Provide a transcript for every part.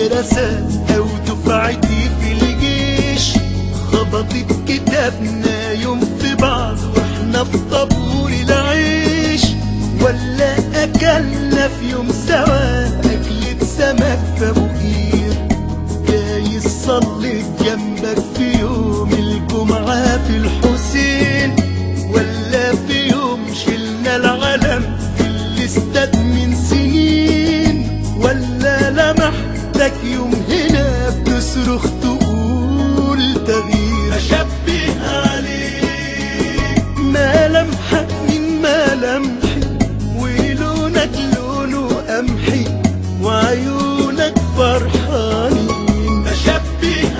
المدرسة أو دفعتي في الجيش خبطت كتابنا يوم في بعض واحنا في طابور العيش ولا أكلنا في يوم سوا أكلة سمك في أبو قير جاي صليت جنبك في يوم الجمعة في الحسين ولا في يوم شلنا العلم في الاستاد من سنين ولا لمحتك يوم هنا بتصرخ تقول تغيير أشبه عليك ملامحك من ملامحي ولونك لونه قمحي وعيونك فرحانين بشبه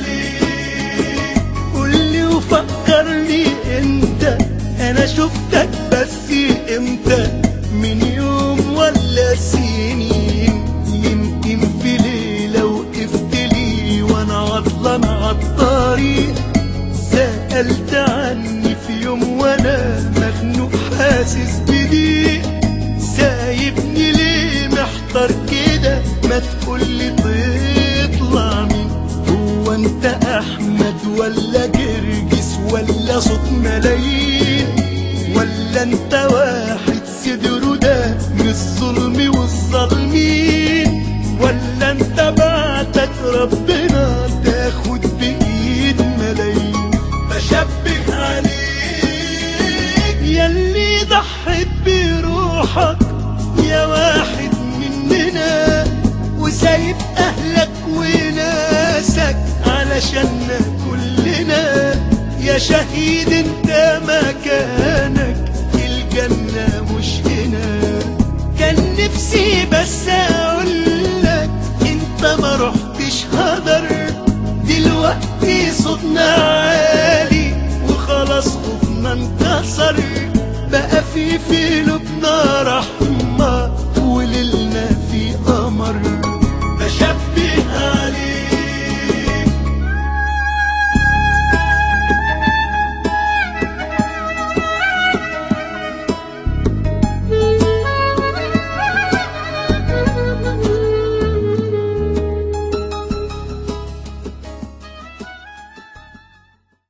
عليك قولي وفكرني انت انا شفتك بس امتى من يوم ولا سنين يمكن في ليلة وقفت لي وانا عطلان عالطريق سألت عني في يوم وانا مخنوق حاسس بضيق سايبني ليه محتار كده ما تقولي تطلع مين هو انت احمد ولا جرجس ولا صوت ملايين ولا انت واحد صدره ده من الظلم والظالمين ولا انت بعتك ربنا تاخد بايد ملايين بشبه عليك ياللي ضحت بروحك يا واحد مننا وسايب اهلك وناسك علشاننا كلنا يا شهيد انت مكانك الجنة مش هنا كان نفسي بس اقولك انت ما رحتش هدر دلوقتي صوتنا عالي وخلاص خوفنا انكسر بقى في في قلوبنا رحمة وليلنا في قمر بشبه عليك